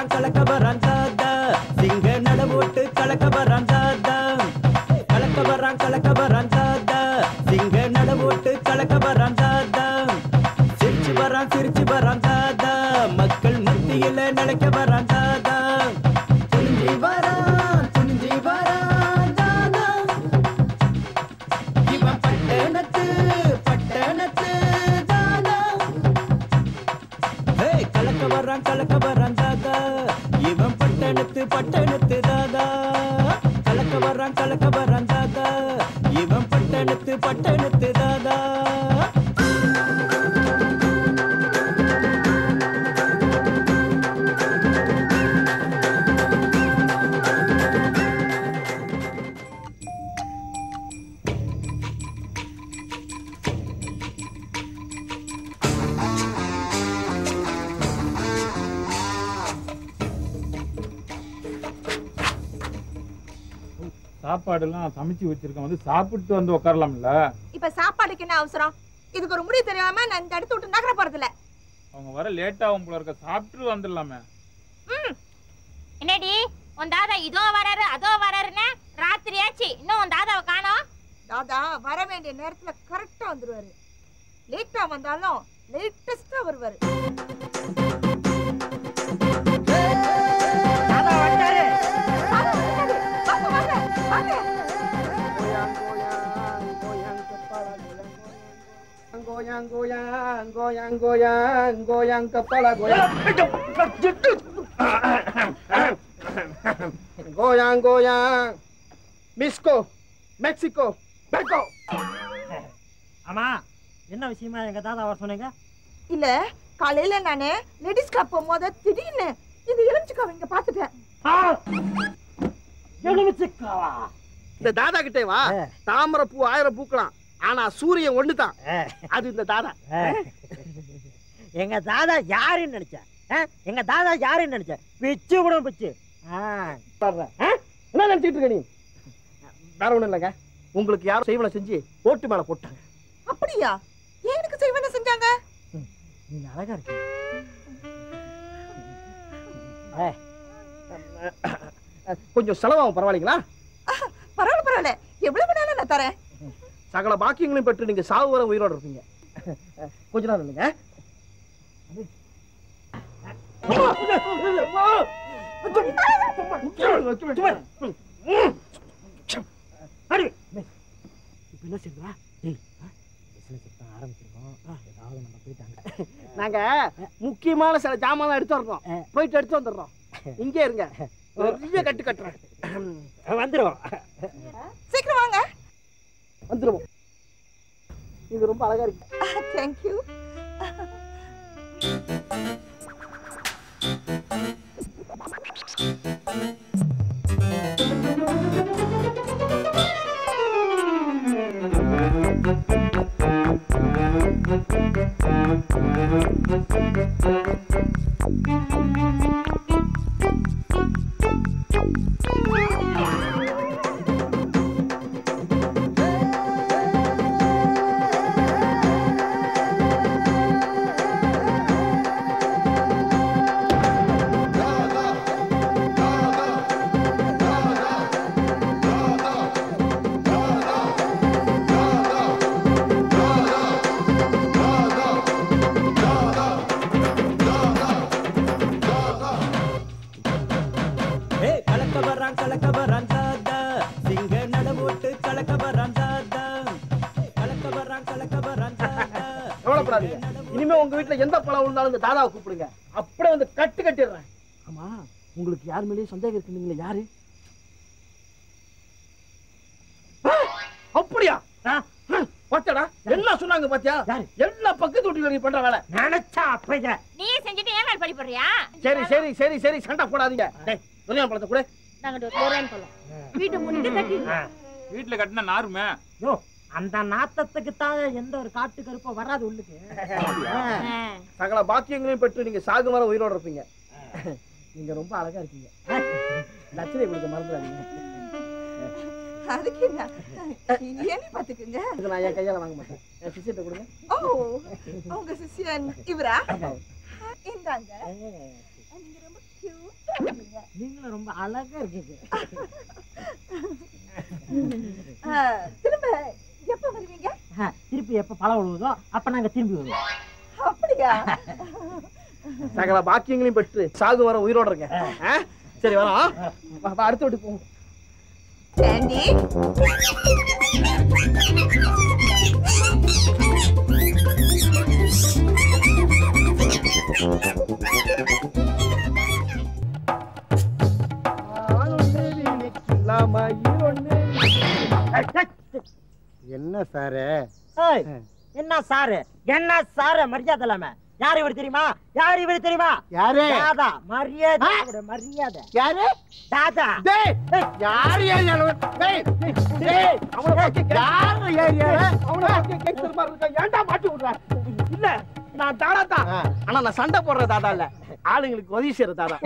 வரான் கலக்க வரான் தாதா சிங்க நட ஓட்டு கலக்க வரான் தாதா கலக்க வரான் கலக்க வரான் தாதா சிங்க நட ஓட்டு கலக்க வரான் தாதா சிரிச்சு வரான் சிரிச்சு வரான் தாதா மக்கள் மத்தியில நிலைக்க வரான் தாதா துணிஞ்சி வரான் துணிஞ்சி வரான் தாதா இவன் பட்டணத்து பட்டணத்து தாதா ஹே கலக்க வரான் கலக்க வரான் தாதா இவன் பட்டணத்து பட்டணத்து தாதா கலக்க வரான் கலக்க வரான் தாதா இவன் பட்டணத்து பட்டணத்து தாதா சாப்பாடெல்லாம் சமைச்சு வச்சிருக்கேன் வந்து சாப்பிட்டு வந்து உட்காரலாம்ல இப்ப சாப்பாடுக்கு என்ன அவசரம் இதுக்கு ஒரு முடிவு தெரியாம நான் இந்த இடத்த விட்டு நகர போறது இல்ல அவங்க வர லேட் ஆகும் போல இருக்க சாப்பிட்டு வந்துடலாமே என்னடி உன் தாதா இதோ வராரு அதோ வராருன்னு ராத்திரி ஆச்சு இன்னும் உன் தாதாவை காணோம் தாதா வர வேண்டிய நேரத்துல கரெக்டா வந்துருவாரு லேட்டா வந்தாலும் லேட்டஸ்டா வருவாரு தாதா வந்துட்டாரு வாங்க, வாங்க, வாங்க, வாங்க. goyang goyang goyang goyang goyang kepala goyang goyang goyang Misko Mexico Mexico ஆமா என்ன விஷயமா எங்க தாதா வர சொன்னீங்க இல்ல காலையில நானு லேடிஸ் கிளப் போகும்போது திடீர்னு இந்த எலுமிச்சக்காவை இங்க பாத்துட்டேன் எலுமிச்சக்காவா இந்த தாதா கிட்டே வா தாமரை பூ ஆயிரம் பூக்கலாம் ஆனா சூரியன் ஒண்ணுதான் அது இந்த தாதா எங்க தாதா யாருன்னு நினைச்ச ஆ? எங்க தாதா யாருன்னு நினைச்ச பிச்சு கூட பிச்சு ஆ, பாருங்க. ஆ? என்ன நினைச்சிட்டு இருக்க நீ வேற ஒண்ணும் இல்லைங்க உங்களுக்கு யாரும் செய்வனை செஞ்சு ஓட்டு மேல போட்டாங்க அப்படியா ஏன் எனக்கு செய்வன செஞ்சாங்க நீங்க அழகா இருக்கு கொஞ்சம் செலவாகும் பரவாயில்லைங்களா பரவாயில்ல பரவாயில்ல எவ்வளவு வேணாலும் நான் தரேன் சகல பாக்கியங்களையும் பெற்று நீங்க சாவு வர உயிரோட இருப்பீங்க கொஞ்ச நேரம் இல்லைங்க இப்ப என்ன செய்யுங்களா டேய் பிசினஸ் இப்போ ஆரம்பிச்சிருக்கோம் ஏதாவது நம்ம போயிட்டாங்க நாங்க முக்கியமான சில ஜாமான் எடுத்து வர்றோம் போயிட்டு எடுத்து வந்துடுறோம் இங்கே இருங்க பெரிய கட்டு கட்டுறேன் வந்துடும் சீக்கிரம் வாங்க வந்துருவோம் இது ரொம்ப அழகா இருக்கு தேங்க்யூ ஏ கலக்க வரான் கலக்க வரான் தாதா சிங்க நட ஓட்டு கலக்க வரான் தாதா கலக்க வரான் கலக்க வரான் தாதா கவலைப்படாதீங்க இனிமே உங்க வீட்டுல எந்த பழம் விழுந்தாலும் இந்த தாதாவை கூப்பிடுங்க அப்படியே வந்து கட்டு கட்டிடுறேன் ஆமா உங்களுக்கு யார் மேலேயும் சந்தேகம் இருக்குங்களா யாரு ஆ, அப்படியா பாத்தியாடா என்ன சொன்னாங்க பாத்தியா எல்லா பக்கத்து வீட்டுல நீ பண்ற வேலை நினைச்சா அப்பைய நீ செஞ்சுட்டு ஏன் மேல் படி போடுறியா சரி சரி சரி சரி சண்டை போடாதீங்க டேய் துணியா பழத்தை கூட நாங்க போறேன்னு போலாம் வீட்டை முன்னிட்டு கட்டி வீட்டுல கட்டின நாருமே யோ அந்த நாத்தத்துக்கு தான் எந்த ஒரு காட்டு கருப்போ வராது உள்ளுக்கு சகல பாக்கியங்களையும் பெற்று நீங்க சாகு வர உயிரோட இருப்பீங்க நீங்க ரொம்ப அழகா இருக்கீங்க லட்சணை கொடுக்க மறந்துடாதீங்க அதுக்கு என்ன ஏன்னு பாத்துக்குங்க இதுக்கு நான் என் கையால வாங்க மாட்டேன் என் சிசிட்ட கொடுங்க ஓ உங்க சிஷியன் இவரா இந்தாங்க நீங்க ரொம்ப கியூட்டா இருக்கீங்க நீங்களும் ரொம்ப அழகா இருக்கீங்க ஆ, திரும்ப எப்ப வருவீங்க ஆ, திருப்பி எப்ப பழம் விழுவுதோ அப்ப நாங்க திரும்பி வருவோம் அப்படியா சகல பாக்கியங்களையும் பெற்று சாகு வர உயிரோட இருங்க ஆ? சரி வரோம் வா, வா, அடுத்த வீட்டு போவோம் சாண்டி என்ன சாரு ஏய், என்ன சாரு என்ன சாரு மரியாதை இல்லாம யார் இவர் தெரியுமா யார் இவர் தெரியுமா யாரு தாதா மரியாதை கொடு, மரியாதை யாரு தாதா டேய் யாரு ஏன் அளவு- டேய் டேய் அவன பத்தி யாரு ஏன் ஏன் அவனை பத்தி கேட்கிற மாதிரி இருக்கா? ஏன்டா மாட்டி விடுற? இல்ல நான் தாடா தான் ஆனா நான் சண்டை போடுற தாதா இல்ல ஆளுங்களுக்கு உதவி செய்யற தாதா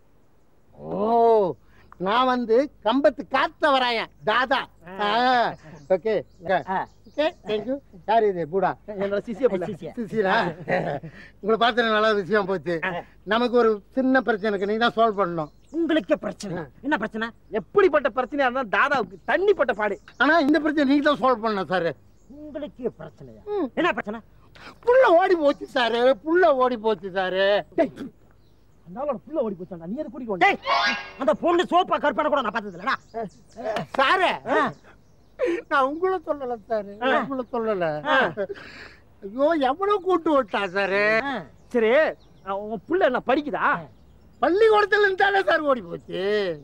ஓ நான் வந்து கம்பத்து காத்த வராயன் தாதா ஓகே ஆ. ஓகே தேங்க்யூ யார் இது பூடா என்னோட சிசிய பிள்ளை சிசியா. சிசிலா உங்களை பார்த்து நல்ல விஷயம் போச்சு நமக்கு ஒரு சின்ன பிரச்சனை இருக்கு நீங்க தான் சால்வ் பண்ணணும் உங்களுக்கு பிரச்சனை என்ன பிரச்சனை எப்படிப்பட்ட பிரச்சனையா இருந்தா தாதாவுக்கு தண்ணிப்பட்ட பாடு ஆனா இந்த பிரச்சனை நீங்க தான் சால்வ் பண்ணணும் சார் உங்களுக்கு பிரச்சனையா என்ன பிரச்சனை புள்ள ஓடி போச்சு சாரு புள்ள ஓடி போச்சு சாரு அதனால அவன் புள்ள ஓடி போச்சாண்டா நீ எது குடிக்க வந்த? டேய், அந்த பொண்ணு சோப்பா கற்பனை கூட நான் பார்த்தது இல்லடா சாரு நான் உங்களை சொல்லல சாரு உங்களை சொல்லல ஐயோ எவ்வளவு கூட்டு விட்டா சாரு சரி அஹ் உன் புள்ள என்ன படிக்குதா பள்ளிக்கூடத்துல இருந்தாலே சார் ஓடி போச்சு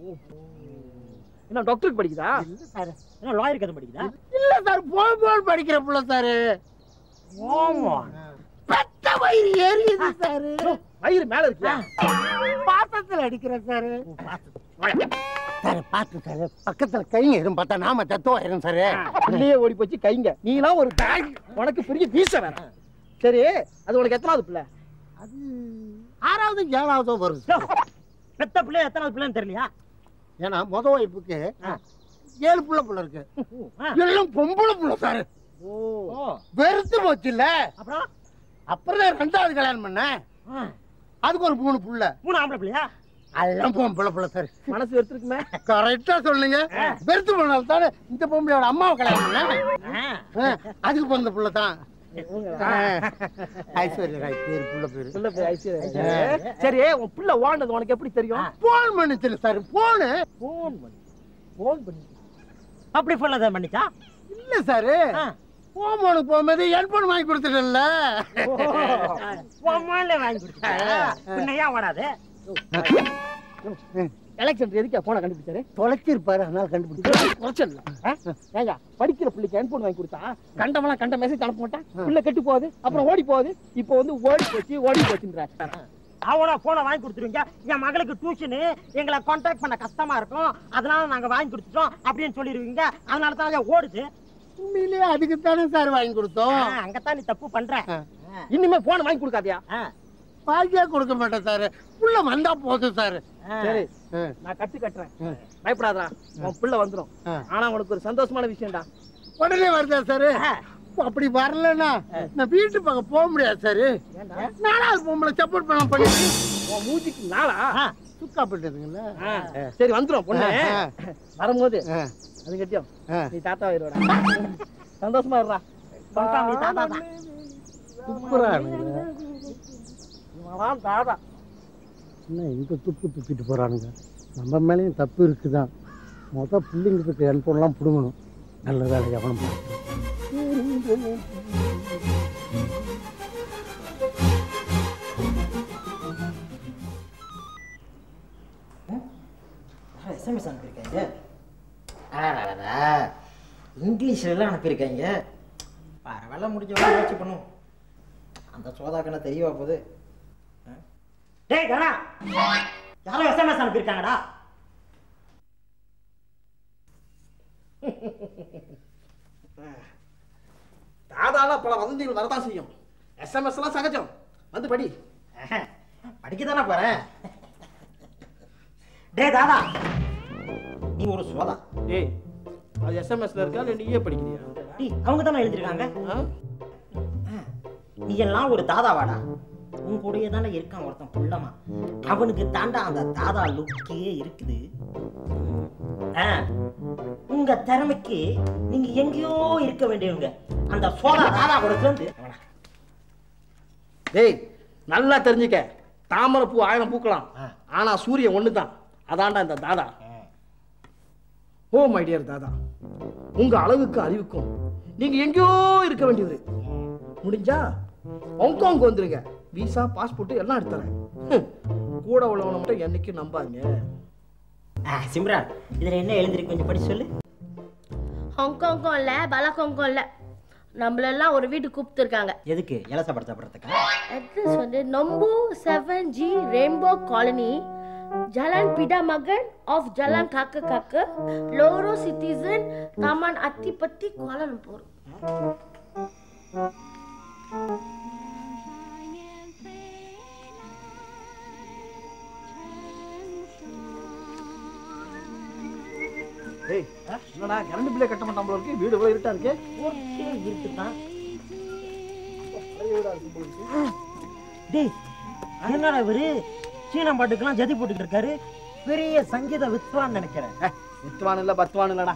என்ன டாக்டருக்கு படிக்குதா இல்ல சார் என்ன லாயர் கதை படிக்குதா இல்ல சார் போய் போய் படிக்கிற புள்ள சாரு ஆமா பத்த வயிறு ஏறியது சாரு வயிறு மேல இருக்கியா பாத்தத்துல அடிக்கிற சாரு சார் பாத்து சார் பக்கத்துல கைங்க எதுவும் பார்த்தா நாம தத்துவாயிரும் சாரு புள்ளையே ஓடி போச்சு கைங்க நீலாம் ஒரு பேக் உனக்கு பெரிய வீச வேற சரி அது உனக்கு எத்தனாவது பிள்ளை அது ஆறாவது ஏழாவது வரும் சார். பெத்த பிள்ளை எத்தனாவது பிள்ளைன்னு தெரியலையா ஏன்னா முத ஒய்ஃபுக்கு ஏழு புள்ள புள்ள இருக்கு ஆ. எல்லாம் பொம்பளை புள்ள சாரு ஓ வெறுத்து போச்சு இல்ல அப்புறம் அப்புறம் தான் ரெண்டாவது கல்யாணம் பண்ணேன் ஆ, அதுக்கு ஒரு மூணு புள்ள மூணு ஆம்பளை பிள்ளையா அதெல்லாம் பொம்பளை புள்ள சார் மனசு எடுத்துருக்குமே கரெக்டா சொல்லுங்க வெறுத்து போனால தானே இந்த பொம்பளையோட அம்மாவை கல்யாணம் பண்ணேன் ஆ, ஆ, அதுக்கு பிறந்த புள்ள தான் ஐஸ்வர்யா ராய் பேரு புள்ள பேரு புள்ள பேர் ஐஸ்வர்யா. சரி உன் புள்ள ஓடுனது உனக்கு எப்படி தெரியும் போன் பண்ணிச்சு சார் போனு போன் பண்ணி போன் பண்ணி அப்படி பண்ணதை பண்ணிச்சா இல்ல சாரு ஆ. போன் போனுக்கு போகும்போது ஹெட்போன் வாங்கி கொடுத்துட்டேன்ல உன் மாலை வாங்கி கொடுத்தா பின்ன ஏன் வராது எலெக்ஷன் எதுக்கா போன கண்டுபிடிச்சாரு தொலைச்சிருப்பாரு அதனால கண்டுபிடிச்சு குறைச்சல ஏங்க படிக்கிற பிள்ளைக்கு ஹெட்போன் வாங்கி கொடுத்தா கண்டவெல்லாம் கண்ட மெசேஜ் அனுப்ப மாட்டான் பிள்ளை கெட்டு போகுது அப்புறம் ஓடி போகுது இப்போ வந்து ஓடி போச்சு ஓடி போச்சுன்ற அவனா போனை வாங்கி கொடுத்துருவீங்க என் மகளுக்கு டியூஷனு எங்களை கான்டாக்ட் பண்ண கஷ்டமா இருக்கும் அதனால நாங்க வாங்கி கொடுத்துட்டோம் அப்படின்னு சொல்லிடுவீங்க அதனால தான் அது ஓடுது உண்மையிலேயே அதுக்கு தானே சார் வாங்கி கொடுத்தோம் ஆ, அங்கத்தான் நீ தப்பு பண்ற இனிமே போன் வாங்கி கொடுக்காதியா ஆ, பாக்கியா கொடுக்க மாட்டேன் சார் புள்ள வந்தா போதும் சார் ஆ. சரி ஆ. நான் கட்டு கட்டுறேன் பயப்படாதடா உன் பிள்ளை வந்துரும் ஆ. ஆனா உனக்கு ஒரு சந்தோஷமான விஷயம்டா உடனே வருதா சார் ஆ. அப்படி வரலன்னா நான் வீட்டு பக்கம் போக முடியாது சார் நாலாவது பொம்பளை சப்போர்ட் பண்ண பண்ணி உன் மூஞ்சிக்கு நாளா ஆ, சுக்கா பண்ணுறதுங்கள ஆ. சரி வந்துரும் பொண்ணு வரும்போது அது கட்டியும் ஆ. நீ தாத்தா வருவாடா சந்தோஷமா இருடா confirm நீ தாத்தா தான். சூப்பரா இவன்தான் தாத்தா என்ன இந்த துப்பு துப்பிட்டு போறானுங்க நம்ம மேலேயும் தப்பு இருக்குதான் மொத பிள்ளைங்களுக்கு ஹெல்ப்ஃபோன்லாம் பிடுங்கணும் நல்ல வேலை கவனம் எஸ்எம்எஸ் அனுப்பியிருக்காங்க அடடடடா. இங்கிலீஷ்ல எல்லாம் அனுப்பியிருக்காங்க பரவாயில்ல முடிஞ்ச முயற்சி பண்ணும் அந்த சோதாக்கனை தெரியவா போகுது டேய் கணா யாரோ எஸ்எம்எஸ் அனுப்பியிருக்காங்கடா தாதால பல வதந்திகள் வரதான் செய்யும் எஸ்எம்எஸ் எல்லாம் சகஜம் வந்து படி படிக்க தானே போறேன் டேய் தாதா நீ ஒரு சோதா ஏய் அது எஸ்எம்எஸ்ல இருக்கா இல்லை நீயே படிக்கிறியா டேய் அவங்க தானே எழுதிருக்காங்க ஆ? நீ எல்லாம் ஒரு தாதாவாடா உன் கூடயே தானே இருக்கான் ஒருத்தன் புள்ளமா அவனுக்கு தாண்டா அந்த தாதா லுக்கே இருக்குது ஆ, உங்க திறமைக்கு நீங்க எங்கேயோ இருக்க வேண்டியவங்க அந்த சோதா தாதா கூட சேர்ந்து அவன டேய் நல்லா தெரிஞ்சுக்க தாமரை பூ ஆயிரம் பூக்கலாம் ஆ. ஆனா சூரியன் ஒன்று தான் அதான்டா இந்த தாதா ஓ மை டியர் தாதா உங்க அளவுக்கு அறிவுக்கும் நீங்க எங்கேயோ இருக்க வேண்டியவர் முடிஞ்சா ஹாங்காங் வந்துருங்க விசா பாஸ்போர்ட் எல்லாம் எடுத்துறேன் ஹம். கூட உள்ளவனை மட்டும் என்னைக்கும் நம்பாதீங்க ஆ, சிம்ரான் இதுல என்ன எழுந்திருக்கு கொஞ்சம் படிச்சு சொல்லு ஹாங்காங்கும் இல்லை பலகாங்கும் இல்லை நம்மளெல்லாம் ஒரு வீட்டுக்கு கூப்பிட்டுருக்காங்க எதுக்கு இலசப்பட சாப்பிட்றதுக்கா அட்ரஸ் வந்து நம்போ செவன் ஜி ரெயின்போ காலனி ஜலான் பிடா மகன் ஆஃப் ஜலான் காக்க காக்க லோரோ சிட்டிசன் தாமான் அத்திப்பட்டி கோலம்பூர் ஏய் என்னடா கரண்ட் பில்லே கட்ட மாட்டான் போல இருக்கு வீடு இவ்வளவு இருட்டா இருக்கு ஒரே இருக்குதான் டேய் என்னடா இவரு சீனம் பாட்டுக்கெல்லாம் ஜதி போட்டுக்கிட்டு இருக்காரு பெரிய சங்கீத வித்வான் நினைக்கிறேன் வித்துவான் இல்ல பத்துவான் இல்லடா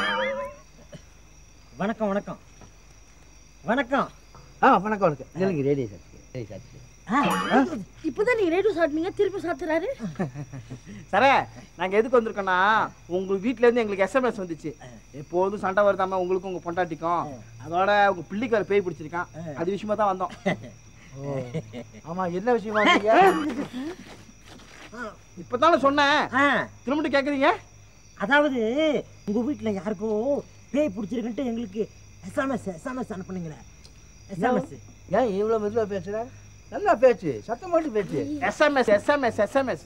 வணக்கம் வணக்கம் வணக்கம் ஆ வணக்கம் வணக்கம் இல்லைங்க ரேடியோ சார் ரேடியோ சார் ஆ, இப்போதான் நீங்க ரேடியோ சாப்பிட்டீங்க திருப்பி சாத்துறாரு சரே நாங்க எதுக்கு வந்திருக்கோம்னா உங்க வீட்ல இருந்து எங்களுக்கு எஸ்எம்எஸ் வந்துச்சு எப்போதும் சண்டை வருதாம உங்களுக்கும் உங்க பொண்டாட்டிக்கும் அதோட உங்க பிள்ளைக்கு ஒரு பேய் பிடிச்சிருக்கான் அது விஷயமா தான் வந்தோம் ஆமா என்ன விஷயமா வந்தீங்க இப்பதானே சொன்னேன் ஆ, திரும்ப கேக்குறீங்க அதாவது உங்க வீட்டுல யாருக்கோ பேய் பிடிச்சிருக்குன்ட்டு எங்களுக்கு எஸ்எம்எஸ் எஸ்எம்எஸ் அனுப்புனீங்களே எஸ்எம்எஸ் ஏன் இவ்வளோ மெதுவாக பேசுற நல்லா பேச்சு சத்தம் போட்டு பேச்சு SMS SMS SMS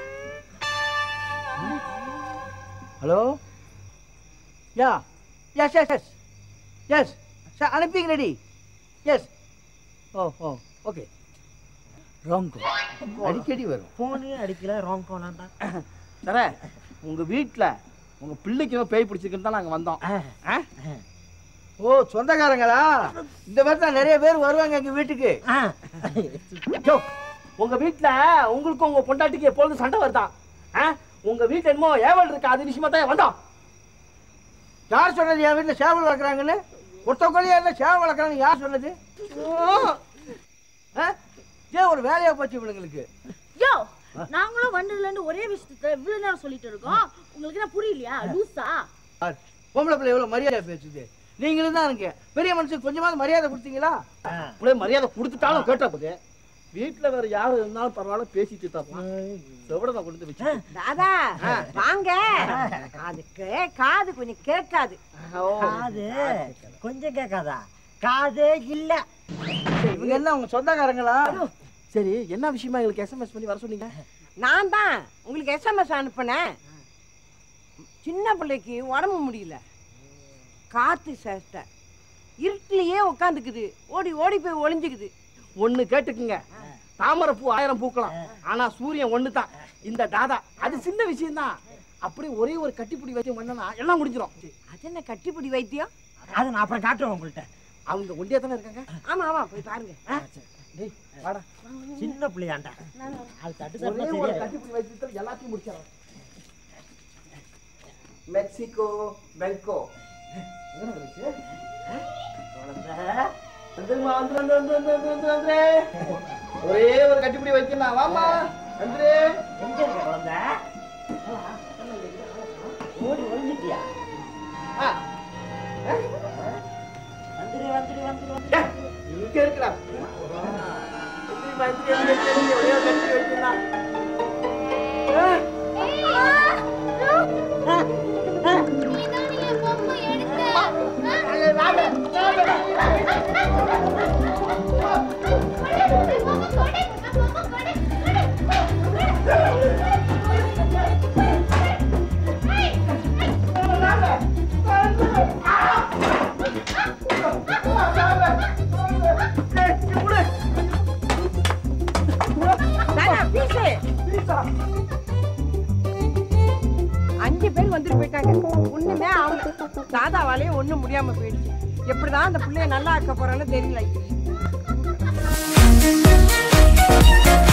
hello yeah yes yes yes yes sir அனுப்பிங்க ரெடி எஸ் ஓ ஓ ஓகே ராங் அடிக்கடி வரும் போனே அடிக்கல ராங் கோலாண்டா சரே உங்க வீட்ல உங்க பிள்ளைக்கு ஏதோ பேய் பிடிச்சிருக்குன்னு தான் நாங்க வந்தோம் ஆ? ஓ சொந்தக்காரங்களா இந்த மாதிரி தான் நிறைய பேர் வருவாங்க எங்க வீட்டுக்கு யோ, உங்க வீட்ல உங்களுக்கும் உங்க பொண்டாட்டிக்கு எப்பொழுதும் சண்டை வருதான் ஆ? உங்க வீட்டுல என்னமோ ஏவல் இருக்கு அது விஷயமா தான் வந்தோம் யார் சொன்னது என் வீட்டில் சேவல் வளர்க்குறாங்கன்னு ஒருத்தவங்க யாருல சேவல் வளர்க்குறாங்க யார் சொன்னது ஆ? ஏன் ஒரு வேலையா போச்சு இவனுங்களுக்கு யோ நாங்களும் வந்ததுல இருந்து ஒரே விஷயத்த இவ்வளவு நேரம் சொல்லிட்டு இருக்கோம் உங்களுக்கு என்ன புரியலையா லூசா பார், பொம்பளை பிள்ளை எவ்வளவு மரியாதை பேசுது நீங்களும் தான் இருக்கு பெரிய மனுஷனுக்கு கொஞ்சமாவது மரியாதை கொடுத்தீங்களா அப்படியே மரியாதை கொடுத்துட்டாலும் கேட்ட போது வீட்டுல வேற யாரு இருந்தாலும் பரவாயில்ல பேசிட்டு தான் செவட நான் கொண்டு வந்து வச்சு தாதா வாங்க அதுக்கு காது கொஞ்சம் கேட்காது காது கொஞ்சம் கேட்காதா காதே இல்ல இவங்க என்ன உங்க சொந்தக்காரங்களா சரி என்ன விஷயமா எங்களுக்கு எஸ்எம்எஸ் பண்ணி வர சொன்னீங்க நான் தான் உங்களுக்கு எஸ்எம்எஸ் அனுப்புனேன் சின்ன பிள்ளைக்கு உடம்பு முடியல காத்து சேஷ்டை இருட்டிலேயே உட்காந்துக்குது ஓடி ஓடி போய் ஒளிஞ்சுக்குது ஒண்ணு கேட்டுக்குங்க தாமரை பூ ஆயிரம் பூக்கலாம் ஆனா சூரியன் ஒண்ணு தான் இந்த தாதா அது சின்ன விஷயம் தான் அப்படியே ஒரே ஒரு கட்டிப்பிடி வச்சு பண்ணனா எல்லாம் முடிஞ்சிடும் அது என்ன கட்டிப்பிடி வைத்தியம் அது நான் அப்புறம் காட்டுறேன் உங்கள்கிட்ட அவங்க ஒண்டியா தானே இருக்காங்க ஆமா ஆமா போய் பாருங்க டேய் வாடா சின்ன பிள்ளையாண்டா அது தட்டு ஒரே தட்டுனா ஒரு சரியா கட்டிப்பிடி வச்சு எல்லாத்தையும் முடிச்சிடலாம் மெக்சிகோ பெங்கோ என்ன இருக்கு வந்துருமா வந்து வந்து வந்து வந்து வந்து வந்து வந்து ஒரே ஒரு கட்டிப்பிடி வைக்கலாம் வாமா வந்துரு எங்க இருக்க குழந்தை ஓடி ஒளிஞ்சிட்டியா ஆ, வந்துரு வந்துரு வந்துரு வந்துரு இங்க இருக்குடா எந்திரிம்மா, எந்திரி, எந்திரி, எந்திரி, ஒரே ஒரு கட்டிப்பிடி வைக்கலாம் தாதா பீசு அஞ்சு பேர் வந்துட்டு போயிட்டாங்க ஒண்ணுமே ஆகல தாதாவாலே ஒண்ணும் முடியாம போயிடுச்சு எப்படிதான் அந்த பிள்ளைய நல்லா ஆக்க போறான்னு தெரியல Thank